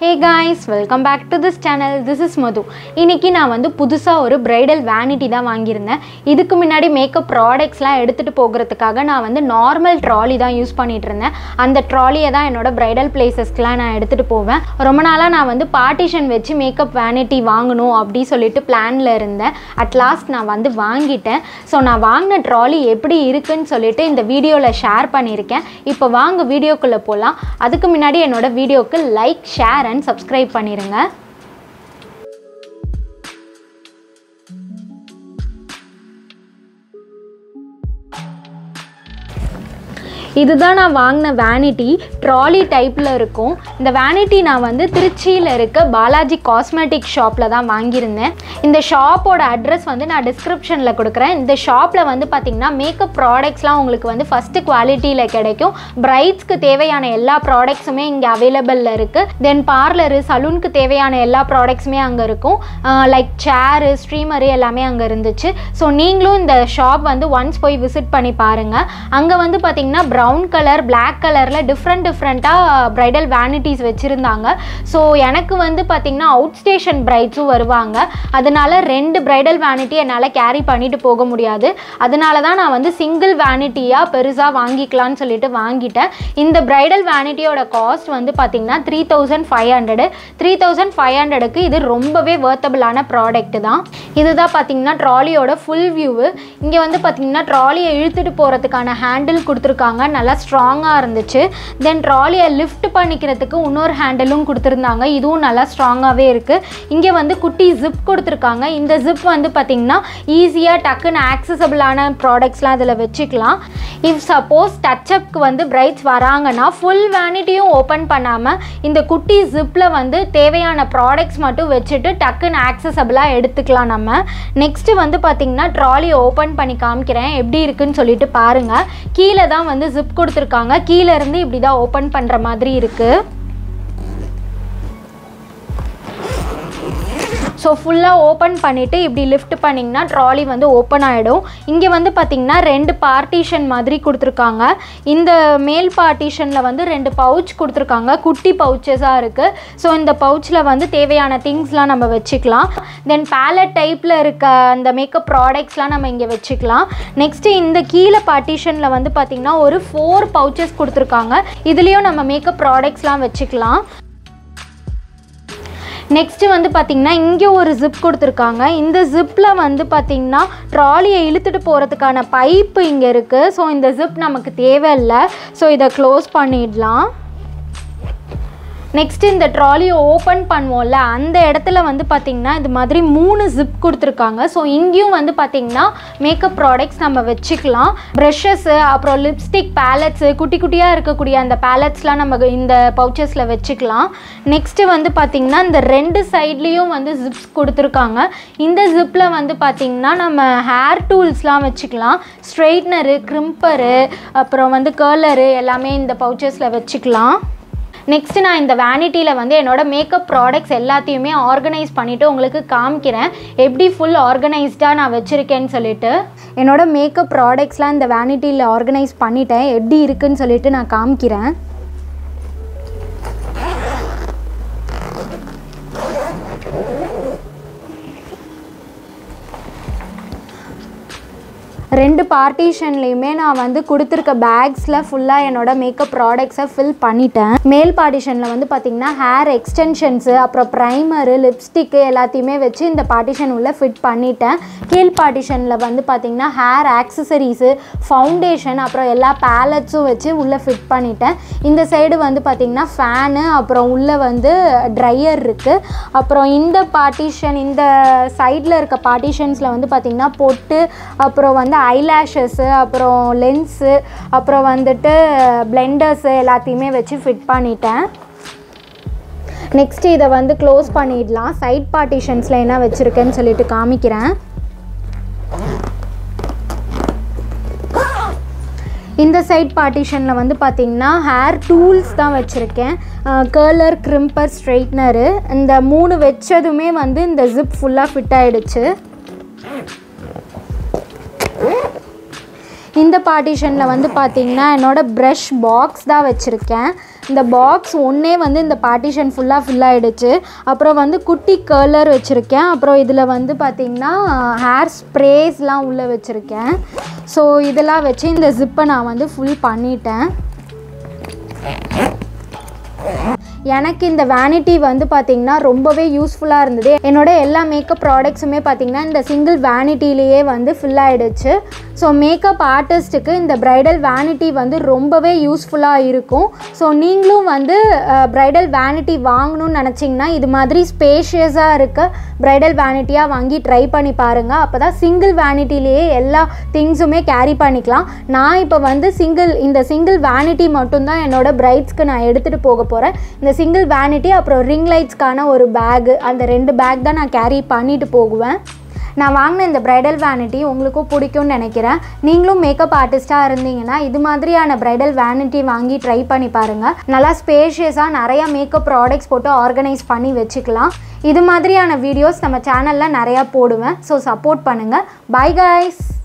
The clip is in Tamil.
hey guys welcome back to this channel this is Madhu இன்னைக்கு நான் வந்து புதுசாக ஒரு பிரைடல் வேனிட்டி தான் வாங்கியிருந்தேன் இதுக்கு முன்னாடி மேக்கப் ப்ராடக்ட்ஸ்லாம் எடுத்துகிட்டு போகிறதுக்காக நான் வந்து நார்மல் ட்ராலி தான் யூஸ் பண்ணிட்டு இருந்தேன் அந்த ட்ராலியை தான் என்னோட பிரைடல் பிளேசஸ்க்குலாம் நான் எடுத்துகிட்டு போவேன் ரொம்ப நாளாக நான் வந்து பார்ட்டிஷன் வச்சு மேக்கப் வேனிட்டி வாங்கணும் அப்படி சொல்லிட்டு பிளானில் இருந்தேன் அட் லாஸ்ட் நான் வந்து வாங்கிட்டேன் ஸோ நான் வாங்கின ட்ராலி எப்படி இருக்குன்னு சொல்லிட்டு இந்த வீடியோவில் ஷேர் பண்ணியிருக்கேன் இப்போ வாங்க வீடியோக்குள்ளே போகலாம் அதுக்கு முன்னாடி என்னோட வீடியோக்கு லைக் ஷேர் அண்ட் சப்ஸ்கிரைப் பண்ணிடுங்க இதுதான் நான் வாங்கின வேனிட்டி ட்ராலி டைப்பில் இருக்கும் இந்த வேனிட்டி நான் வந்து திருச்சியில் இருக்க பாலாஜி காஸ்மெட்டிக் ஷாப்பில் தான் வாங்கியிருந்தேன் இந்த ஷாப்போட அட்ரஸ் வந்து நான் டிஸ்கிரிப்ஷனில் கொடுக்குறேன் இந்த ஷாப்பில் வந்து பார்த்திங்கன்னா மேக்கப் ப்ராடக்ட்ஸ்லாம் உங்களுக்கு வந்து ஃபஸ்ட்டு குவாலிட்டியில் கிடைக்கும் பிரைட்ஸ்க்கு தேவையான எல்லா ப்ராடக்ட்ஸுமே இங்கே அவைலபிளில் இருக்குது தென் பார்லரு சலூனுக்கு தேவையான எல்லா ப்ராடக்ட்ஸுமே அங்கே இருக்கும் லைக் சேரு ஸ்ட்ரீமரு எல்லாமே அங்கே இருந்துச்சு ஸோ நீங்களும் இந்த ஷாப் வந்து ஒன்ஸ் போய் விசிட் பண்ணி பாருங்கள் அங்கே வந்து பார்த்திங்கன்னா ப்ரௌன் கலர் பிளாக் கலரில் டிஃப்ரெண்ட் டிஃப்ரெண்ட்டாக ப்ரைடல் வேனிட்டிஸ் வச்சுருந்தாங்க ஸோ எனக்கு வந்து பார்த்திங்கன்னா அவுட் ஸ்டேஷன் பிரைட்ஸும் வருவாங்க அதனால ரெண்டு ப்ரைடல் வேனிட்டி என்னால் கேரி பண்ணிட்டு போக முடியாது அதனால தான் நான் வந்து சிங்கிள் வேனிட்டியாக பெருசாக வாங்கிக்கலாம்னு சொல்லிட்டு வாங்கிட்டேன் இந்த ப்ரைடல் வேனிட்டியோட காஸ்ட் வந்து பார்த்திங்கன்னா three thousand five hundred three thousand five ஹண்ட்ரடுக்கு இது ரொம்பவே வேர்த்தபிளான ப்ராடக்ட் தான் இதுதான் பார்த்திங்கன்னா ட்ராலியோட ஃபுல் வியூவு இங்கே வந்து பார்த்திங்கன்னா ட்ராலியை இழுத்துட்டு போகிறதுக்கான ஹேண்டில் கொடுத்துருக்காங்க நல்லா ஸ்ட்ராங்காக இருந்துச்சு தென் ட்ராலியை லிஃப்ட் பண்ணிக்கிறதுக்கு இன்னொரு ஹேண்டிலும் கொடுத்துருந்தாங்க இதுவும் நல்லா ஸ்ட்ராங்காகவே இருக்குது இங்கே வந்து குட்டி ஜிப் கொடுத்துருக்காங்க இந்த ஜிப் வந்து பார்த்திங்கன்னா ஈஸியாக டக்குன்னு ஆக்சசபிளான ப்ராடக்ட்ஸ்லாம் இதில் வச்சுக்கலாம் இஃப் சப்போஸ் டச்சப்க்கு வந்து பிரைட்ஸ் வராங்கன்னா ஃபுல் வேனிட்டியும் ஓப்பன் பண்ணாமல் இந்த குட்டி ஜிப்பில் வந்து தேவையான ப்ராடக்ட்ஸ் மட்டும் வச்சுட்டு டக்குன்னு ஆக்சசபிளாக எடுத்துக்கலாம் நம்ம நெக்ஸ்ட்டு வந்து பார்த்திங்கன்னா ட்ராலி ஓப்பன் பண்ணி காமிக்கிறேன் எப்படி இருக்குன்னு சொல்லிட்டு பாருங்கள் கீழே தான் வந்து ஜிப் கொடுத்துருக்காங்க கீழே இருந்து இப்படி தான் ஓப்பன் பண்ணுற மாதிரி இருக்குது ஸோ ஃபுல்லாக ஓப்பன் பண்ணிவிட்டு இப்படி லிஃப்ட் பண்ணிங்கன்னா ட்ராலி வந்து ஓப்பன் ஆகிடும் இங்கே வந்து பார்த்திங்கன்னா ரெண்டு பார்ட்டிஷன் மாதிரி கொடுத்துருக்காங்க இந்த மேல் பார்ட்டிஷனில் வந்து ரெண்டு பவுச் கொடுத்துருக்காங்க குட்டி பவுச்சஸாக இருக்குது ஸோ இந்த பவுச்சில் வந்து தேவையான திங்ஸ்லாம் நம்ம வச்சுக்கலாம் தென் பேலட் டைப்பில் இருக்க அந்த மேக்கப் ப்ராடக்ட்ஸ்லாம் நம்ம இங்கே வச்சுக்கலாம் நெக்ஸ்ட்டு இந்த கீழே பார்ட்டிஷனில் வந்து பார்த்திங்கன்னா ஒரு ஃபோர் பவுச்சஸ் கொடுத்துருக்காங்க இதுலேயும் நம்ம மேக்கப் ப்ராடக்ட்ஸ்லாம் வச்சுக்கலாம் நெக்ஸ்ட்டு வந்து பார்த்திங்கன்னா இங்கே ஒரு ஜிப் கொடுத்துருக்காங்க இந்த ஜிப்பில் வந்து பார்த்திங்கன்னா ட்ராலியை இழுத்துட்டு போகிறதுக்கான பைப்பு இங்கே இருக்குது ஸோ இந்த ஜிப் நமக்கு தேவையில்லை ஸோ இதை க்ளோஸ் பண்ணிடலாம் நெக்ஸ்ட் இந்த ட்ராலியை ஓப்பன் பண்ணுவோம்ல அந்த இடத்துல வந்து பார்த்திங்கன்னா இது மாதிரி மூணு ஜிப் கொடுத்துருக்காங்க ஸோ இங்கேயும் வந்து பார்த்திங்கன்னா மேக்கப் ப்ராடக்ட்ஸ் நம்ம வச்சுக்கலாம் ப்ரஷஸ்ஸு அப்புறம் லிப்ஸ்டிக் பேலட்ஸு குட்டி குட்டியாக இருக்கக்கூடிய அந்த பேலட்ஸ்லாம் நம்ம இந்த பவுச்சஸில் வச்சுக்கலாம் நெக்ஸ்ட்டு வந்து பார்த்திங்கன்னா இந்த ரெண்டு சைட்லேயும் வந்து ஜிப்ஸ் கொடுத்துருக்காங்க இந்த ஜிப்பில் வந்து பார்த்திங்கன்னா நம்ம ஹேர் டூல்ஸ்லாம் வச்சுக்கலாம் ஸ்ட்ரெயிட்னரு க்ரிம்பரு அப்புறம் வந்து கேர்லரு எல்லாமே இந்த பவுச்சஸில் வச்சுக்கலாம் நெக்ஸ்ட் நான் இந்த வேனிட்டியில் வந்து என்னோடய மேக்கப் ப்ராடக்ட்ஸ் எல்லாத்தையுமே ஆர்கனைஸ் பண்ணிவிட்டு உங்களுக்கு காமிக்கிறேன் எப்படி ஃபுல் ஆர்கனைஸ்டாக நான் வச்சுருக்கேன்னு சொல்லிட்டு என்னோட மேக்கப் ப்ராடக்ட்ஸ்லாம் இந்த வேனிட்டியில் ஆர்கனைஸ் பண்ணிட்டேன் எப்படி இருக்குன்னு சொல்லிட்டு நான் காமிக்கிறேன் ரெண்டு பார்ட்டிஷன்லேயுமே நான் வந்து கொடுத்துருக்க பேக்ஸில் ஃபுல்லாக என்னோடய மேக்கப் ப்ராடக்ட்ஸை ஃபில் பண்ணிட்டேன் மேல் பார்ட்டிஷனில் வந்து பார்த்திங்கன்னா ஹேர் எக்ஸ்டென்ஷன்ஸு அப்புறம் ப்ரைமரு லிப்ஸ்டிக்கு எல்லாத்தையுமே வச்சு இந்த பார்ட்டிஷன் உள்ளே ஃபிட் பண்ணிட்டேன் கீழ் பார்ட்டிஷனில் வந்து பார்த்திங்கன்னா ஹேர் ஆக்சசரிஸு ஃபவுண்டேஷன் அப்புறம் எல்லா பேலட்ஸும் வச்சு உள்ளே ஃபிட் பண்ணிட்டேன் இந்த சைடு வந்து பார்த்திங்கன்னா ஃபேனு அப்புறம் உள்ளே வந்து ட்ரையர் இருக்குது அப்புறம் இந்த பார்ட்டிஷன் இந்த சைடில் இருக்க பார்ட்டிஷன்ஸில் வந்து பார்த்திங்கன்னா பொட்டு அப்புறம் வந்து ஐலேஷஸ்ஸு அப்புறம் லென்ஸு அப்புறம் வந்துட்டு பிளெண்டர்ஸு எல்லாத்தையுமே வச்சு ஃபிட் பண்ணிட்டேன் நெக்ஸ்ட் இதை வந்து க்ளோஸ் பண்ணிடலாம் சைட் பார்ட்டிஷன்ஸில் என்ன வச்சுருக்கேன்னு சொல்லிட்டு காமிக்கிறேன் இந்த சைட் பார்ட்டிஷனில் வந்து பார்த்திங்கன்னா ஹேர் டூல்ஸ் தான் வச்சுருக்கேன் கேர்லர் க்ரிம்பர் ஸ்ட்ரைட்னரு இந்த மூணு வச்சதுமே வந்து இந்த ஜிப் ஃபுல்லாக ஃபிட் ஆகிடுச்சு இந்த பார்ட்டிஷனில் வந்து பார்த்திங்கன்னா என்னோடய ப்ரஷ் பாக்ஸ் தான் வச்சுருக்கேன் இந்த பாக்ஸ் ஒன்றே வந்து இந்த பார்ட்டிஷன் ஃபுல்லாக ஃபில் ஆகிடுச்சு அப்புறம் வந்து குட்டி கர்லர் வச்சுருக்கேன் அப்புறம் இதில் வந்து பார்த்திங்கன்னா ஹேர் ஸ்ப்ரேஸ்லாம் உள்ளே வச்சுருக்கேன் ஸோ இதெல்லாம் வச்சு இந்த ஜிப்பை நான் வந்து ஃபுல் பண்ணிட்டேன் எனக்கு இந்த வேனிட்டி வந்து பார்த்திங்கன்னா ரொம்பவே யூஸ்ஃபுல்லாக இருந்தது என்னோட எல்லா மேக்கப் ப்ராடக்ட்ஸுமே பார்த்திங்கன்னா இந்த சிங்கிள் வேனிட்டிலேயே வந்து ஃபில் ஆகிடுச்சு ஸோ மேக்கப் ஆர்டிஸ்ட்டுக்கு இந்த ப்ரைடல் வேனிட்டி வந்து ரொம்பவே யூஸ்ஃபுல்லாக இருக்கும் ஸோ நீங்களும் வந்து ப்ரைடல் வேனிட்டி வாங்கணும்னு நினச்சிங்கன்னா இது மாதிரி ஸ்பேஷியஸாக இருக்க ப்ரைடல் வேனிட்டியாக வாங்கி ட்ரை பண்ணி பாருங்கள் அப்போ தான் சிங்கிள் வேனிட்டிலேயே எல்லா திங்ஸுமே கேரி பண்ணிக்கலாம் நான் இப்போ வந்து சிங்கிள் இந்த சிங்கிள் வேனிட்டி மட்டும்தான் என்னோட பிரைட்ஸ்க்கு நான் எடுத்துகிட்டு போக போகிறேன் இந்த சிங்கிள் வேனிட்டி அப்புறம் ரிங் லைட்ஸ்க்கான ஒரு பேகு அந்த ரெண்டு பேக் தான் நான் கேரி பண்ணிட்டு போகுவேன் நான் வாங்கின இந்த ப்ரைடல் வேனிட்டி உங்களுக்கும் பிடிக்கும்னு நினைக்கிறேன் நீங்களும் மேக்கப் ஆர்டிஸ்ட்டாக இருந்தீங்கன்னா இது மாதிரியான ப்ரைடல் வேனிட்டி வாங்கி ட்ரை பண்ணி பாருங்கள் நல்லா ஸ்பேஷியஸாக நிறையா மேக்கப் ப்ராடக்ட்ஸ் போட்டு ஆர்கனைஸ் பண்ணி வச்சுக்கலாம் இது மாதிரியான வீடியோஸ் நம்ம சேனலில் நிறையா போடுவேன் ஸோ சப்போர்ட் பண்ணுங்கள் பை கைஸ்